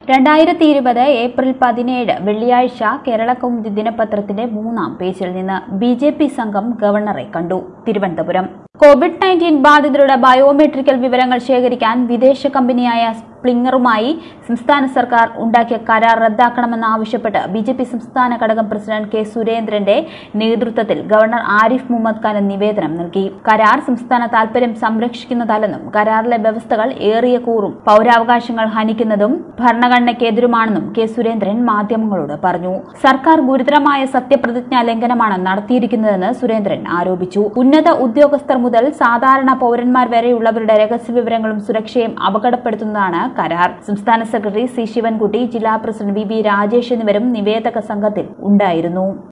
രണ്ടായിരത്തി ഇരുപത് ഏപ്രിൽ പതിനേഴ് വെള്ളിയാഴ്ച കേരള കൗമുദി ദിനപത്രത്തിന്റെ മൂന്നാം പേജിൽ നിന്ന് ബി ജെ പി സംഘം ഗവർണറെ കണ്ടു തിരുവനന്തപുരം കോവിഡ് നയൻറ്റീൻ ബാധിതരുടെ ബയോമെട്രിക്കൽ വിവരങ്ങൾ ശേഖരിക്കാൻ വിദേശ കമ്പനിയായ സ്പ്ലിങ്ങറുമായി സംസ്ഥാന സർക്കാർ ഉണ്ടാക്കിയ കരാർ റദ്ദാക്കണമെന്നാവശ്യപ്പെട്ട് ബി ജെ പി സംസ്ഥാന ഘടകം പ്രസിഡന്റ് കെ സുരേന്ദ്രന്റെ നേതൃത്വത്തിൽ ഗവർണർ ആരിഫ് മുഹമ്മദ് ഖാന് നിവേദനം നൽകി കരാർ സംസ്ഥാന താൽപര്യം സംരക്ഷിക്കുന്നതല്ലെന്നും കരാറിലെ വ്യവസ്ഥകൾ ഏറിയ കൂറും പൌരാവകാശങ്ങൾ ഹനിക്കുന്നതും ഭരണഘടനയ്ക്കെതിരുമാണെന്നും കെ സുരേന്ദ്രൻ മാധ്യമങ്ങളോട് പറഞ്ഞു സർക്കാർ ഗുരുതരമായ സത്യപ്രതിജ്ഞാ ലംഘനമാണ് നടത്തിയിരിക്കുന്നതെന്ന് സുരേന്ദ്രൻ ആരോപിച്ചു ഉന്നത ഉദ്യോഗസ്ഥർ മുതൽ സാധാരണ പൌരന്മാർ വരെയുള്ളവരുടെ രഹസ്യവിവരങ്ങളും സുരക്ഷയും അപകടപ്പെടുത്തുന്നതാണ് കരാർ സംസ്ഥാന സെക്രട്ടറി സി ശിവൻകുട്ടി ജില്ലാ പ്രസിഡന്റ് വി ബി രാജേഷ് എന്നിവരും നിവേദക സംഘത്തിൽ ഉണ്ടായിരുന്നു